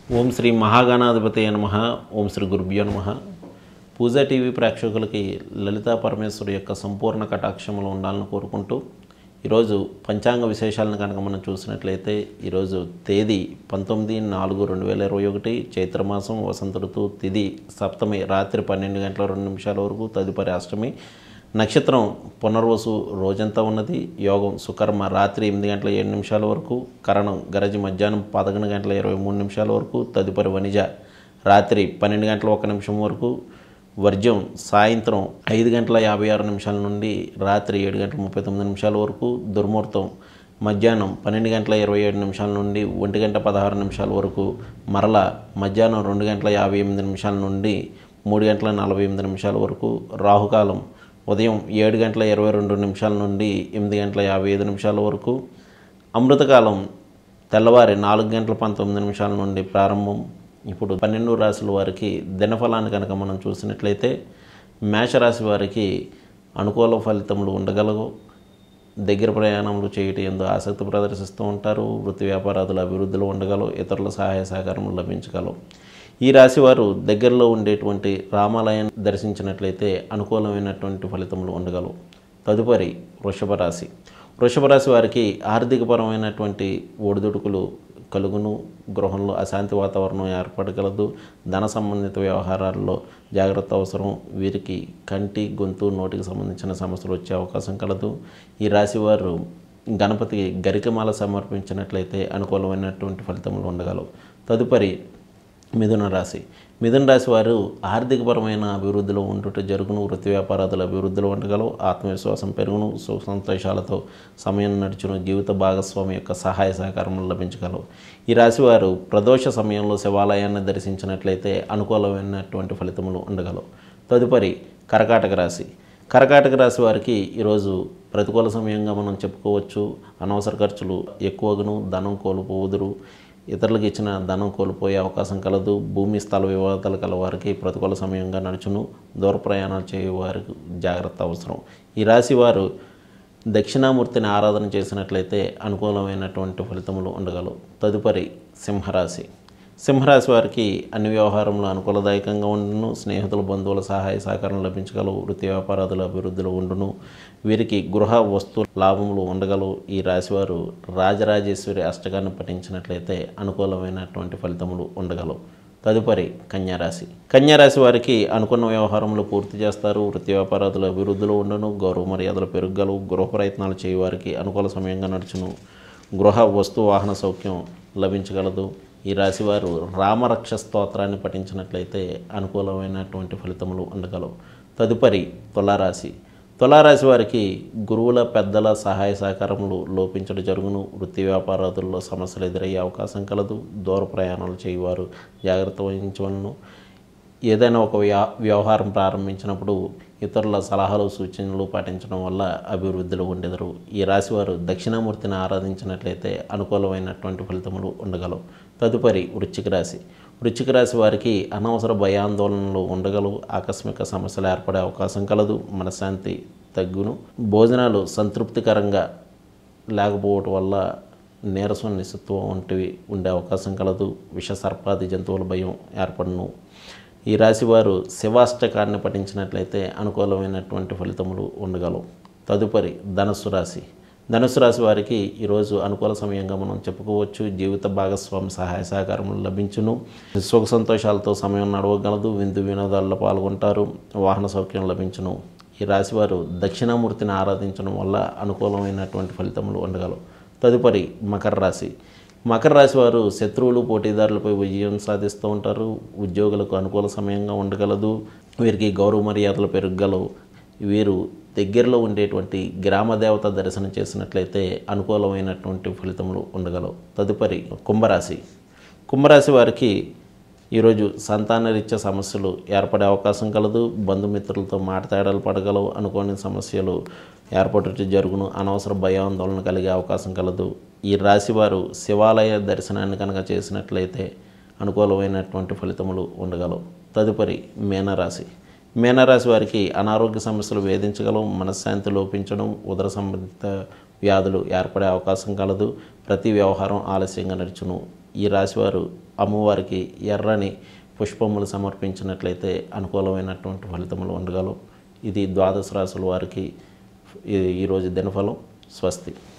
ఓం శ్రీ మహాగణాధిపతి నమ ఓం శ్రీ గురుభ్యో నమ పూజా టీవీ ప్రేక్షకులకి లలితా పరమేశ్వరు యొక్క సంపూర్ణ కటాక్షములు ఉండాలని కోరుకుంటూ ఈరోజు పంచాంగ విశేషాలను కనుక మనం చూసినట్లయితే ఈరోజు తేదీ పంతొమ్మిది నాలుగు రెండు వేల ఇరవై ఒకటి చైత్రమాసం వసంత ఋతువు తిది సప్తమి రాత్రి పన్నెండు గంటల రెండు నిమిషాల వరకు తదుపరి అష్టమి నక్షత్రం పునర్వసు రోజంతా ఉన్నది యోగం సుకర్మ రాత్రి ఎనిమిది గంటల ఏడు నిమిషాల వరకు కరణం గరజి మధ్యాహ్నం పదకొండు గంటల ఇరవై మూడు నిమిషాల వరకు తదుపరి వనిజ రాత్రి పన్నెండు గంటల ఒక నిమిషం వరకు వర్జ్యం సాయంత్రం ఐదు గంటల యాభై ఆరు నిమిషాల నుండి రాత్రి ఏడు గంటల ముప్పై తొమ్మిది నిమిషాల వరకు దుర్ముహూర్తం మధ్యాహ్నం పన్నెండు గంటల ఇరవై ఏడు నిమిషాల నుండి ఒంటి గంట పదహారు నిమిషాల వరకు మరల మధ్యాహ్నం రెండు గంటల యాభై ఎనిమిది నిమిషాల నుండి మూడు గంటల నలభై ఎనిమిది నిమిషాల వరకు రాహుకాలం ఉదయం ఏడు గంటల ఇరవై రెండు నిమిషాల నుండి ఎనిమిది గంటల యాభై ఐదు నిమిషాల వరకు అమృతకాలం తెల్లవారి నాలుగు గంటల పంతొమ్మిది నిమిషాల నుండి ప్రారంభం ఇప్పుడు పన్నెండు రాశుల వారికి దినఫలాన్ని కనుక మనం చూసినట్లయితే మేషరాశి వారికి అనుకూల ఫలితములు ఉండగలవు దగ్గర ప్రయాణములు చేయటం ఎందు ఆసక్తి ప్రదర్శిస్తూ ఉంటారు వృత్తి వ్యాపారాదుల అభివృద్ధిలో ఉండగలవు ఇతరుల సహాయ సహకారములు లభించగలవు ఈ రాశి వారు దగ్గరలో ఉండేటువంటి రామాలయాన్ని దర్శించినట్లయితే అనుకూలమైనటువంటి ఫలితములు ఉండగలవు తదుపరి వృషభ రాశి వృషభ రాశి వారికి ఆర్థికపరమైనటువంటి ఒడిదుడుకులు కలుగును గృహంలో అశాంతి వాతావరణం ఏర్పడగలదు ధన సంబంధిత వ్యవహారాల్లో జాగ్రత్త అవసరం వీరికి కంటి గొంతు నోటికి సంబంధించిన సమస్యలు వచ్చే అవకాశం కలదు ఈ రాశి వారు గణపతికి గరికమాల సమర్పించినట్లయితే అనుకూలమైనటువంటి ఫలితములు ఉండగలవు తదుపరి మిథున రాశి మిథున రాశి వారు ఆర్థికపరమైన అభివృద్ధిలో ఉండుట జరుగును వృత్తి వ్యాపారాదుల అభివృద్ధిలో ఉండగలవు ఆత్మవిశ్వాసం పెరుగును సుఖ సంతోషాలతో సమయం నడుచును జీవిత భాగస్వామి యొక్క సహాయ సహకారములు లభించగలవు ఈ రాశి వారు ప్రదోష సమయంలో శివాలయాన్ని దర్శించినట్లయితే అనుకూలమైనటువంటి ఫలితములు ఉండగలవు తదుపరి కర్కాటక రాశి కర్కాటక రాశి వారికి ఈరోజు ప్రతికూల సమయంగా మనం చెప్పుకోవచ్చు అనవసర ఖర్చులు ఎక్కువగాను ధనం కోల్పోదురు ఇతరులకు ఇచ్చిన ధనం కోల్పోయే అవకాశం కలదు భూమి స్థల వివాదాలు కల వారికి ప్రతికూల సమయంగా నడుచును దూర ప్రయాణాలు చేయే వారికి జాగ్రత్త అవసరం ఈ రాశి వారు దక్షిణామూర్తిని ఆరాధన చేసినట్లయితే అనుకూలమైనటువంటి ఫలితములు ఉండగలవు తదుపరి సింహరాశి సింహరాశి వారికి అన్ని వ్యవహారంలో అనుకూలదాయకంగా ఉండును స్నేహితుల బంధువుల సహాయ సహకారం లభించగలవు వృత్తి వ్యాపారాదుల అభివృద్ధిలో ఉండును వీరికి గృహ వస్తు లాభములు ఉండగలవు ఈ రాశివారు రాజరాజేశ్వరి అష్టకాన్ని పఠించినట్లయితే అనుకూలమైనటువంటి ఫలితములు ఉండగలవు తదుపరి కన్యారాశి కన్యారాశి వారికి అనుకున్న వ్యవహారములు పూర్తి చేస్తారు వృత్తి వ్యాపారాదుల అభివృద్ధిలో ఉండను గౌరవ మర్యాదలు పెరుగలవు గృహ ప్రయత్నాలు చేయవారికి అనుకూల సమయంగా నడుచును గృహ వస్తు వాహన సౌఖ్యం లభించగలదు ఈ రాశివారు రామరక్ష స్తోత్రాన్ని పఠించినట్లయితే అనుకూలమైనటువంటి ఫలితములు ఉండగలవు తదుపరి తులారాశి తులారాశి వారికి గురువుల పెద్దల సహాయ సహకారములు లోపించడం జరుగును వృత్తి వ్యాపారాదుల్లో సమస్యలు ఎదురయ్యే అవకాశం కలదు దూర ప్రయాణాలు చేయవారు జాగ్రత్త వహించవలను ఏదైనా ఒక వ్యా వ్యవహారం ప్రారంభించినప్పుడు ఇతరుల సలహాలు సూచనలు పాటించడం వల్ల అభివృద్ధిలో ఉండెదరు ఈ రాశివారు దక్షిణామూర్తిని ఆరాధించినట్లయితే అనుకూలమైనటువంటి ఫలితములు ఉండగలవు తదుపరి వృశ్చిక రాశి వృశ్చిక రాశి వారికి అనవసర భయాందోళనలు ఉండగలవు ఆకస్మిక సమస్యలు ఏర్పడే అవకాశం కలదు మనశ్శాంతి తగ్గును భోజనాలు సంతృప్తికరంగా లేకపోవటం వల్ల నీరసం నిస్సత్వం వంటివి ఉండే అవకాశం కలదు విష సర్పాది జంతువుల భయం ఏర్పడను ఈ రాశివారు శివాష్టకాన్ని పఠించినట్లయితే అనుకూలమైనటువంటి ఫలితములు ఉండగలవు తదుపరి ధనుస్సు రాశి ధనుసు రాశి వారికి ఈరోజు అనుకూల సమయంగా మనం చెప్పుకోవచ్చు జీవిత భాగస్వామి సహాయ సహకారములు లభించును సుఖ సంతోషాలతో సమయం నడవగలదు విందు వినోదాల్లో పాల్గొంటారు వాహన సౌఖ్యం లభించును ఈ రాశివారు దక్షిణామూర్తిని ఆరాధించడం వల్ల అనుకూలమైనటువంటి ఫలితములు ఉండగలవు తదుపరి మకర రాశి మకర రాశి వారు శత్రువులు పోటీదారులపై విజయం సాధిస్తూ ఉంటారు ఉద్యోగులకు అనుకూల సమయంగా ఉండగలదు వీరికి గౌరవ మర్యాదలు పెరగలవు వీరు దగ్గరలో ఉండేటువంటి గ్రామ దేవత దర్శనం చేసినట్లయితే అనుకూలమైనటువంటి ఫలితములు ఉండగలవు తదుపరి కుంభరాశి కుంభరాశి వారికి ఈరోజు సంతానరీత్యా సమస్యలు ఏర్పడే అవకాశం కలదు బంధుమిత్రులతో మాటతేడాలు పడగలవు అనుకోని సమస్యలు ఏర్పడట జరుగును అనవసర భయాందోళన కలిగే అవకాశం కలదు ఈ రాశివారు శివాలయ దర్శనాన్ని కనుక చేసినట్లయితే అనుకూలమైనటువంటి ఫలితములు ఉండగలవు తదుపరి మీనరాశి మీనరాశి వారికి అనారోగ్య సమస్యలు వేధించగలవు మనశ్శాంతి లోపించడం ఉదర సంబంధిత వ్యాధులు ఏర్పడే అవకాశం కలదు ప్రతి వ్యవహారం ఆలస్యంగా నడుచును ఈ రాశివారు అమ్మవారికి ఎర్రని పుష్పములు సమర్పించినట్లయితే అనుకూలమైనటువంటి ఫలితములు ఉండగలవు ఇది ద్వాదశ రాశుల వారికి ఈ- ఈరోజు దినఫలం స్వస్తి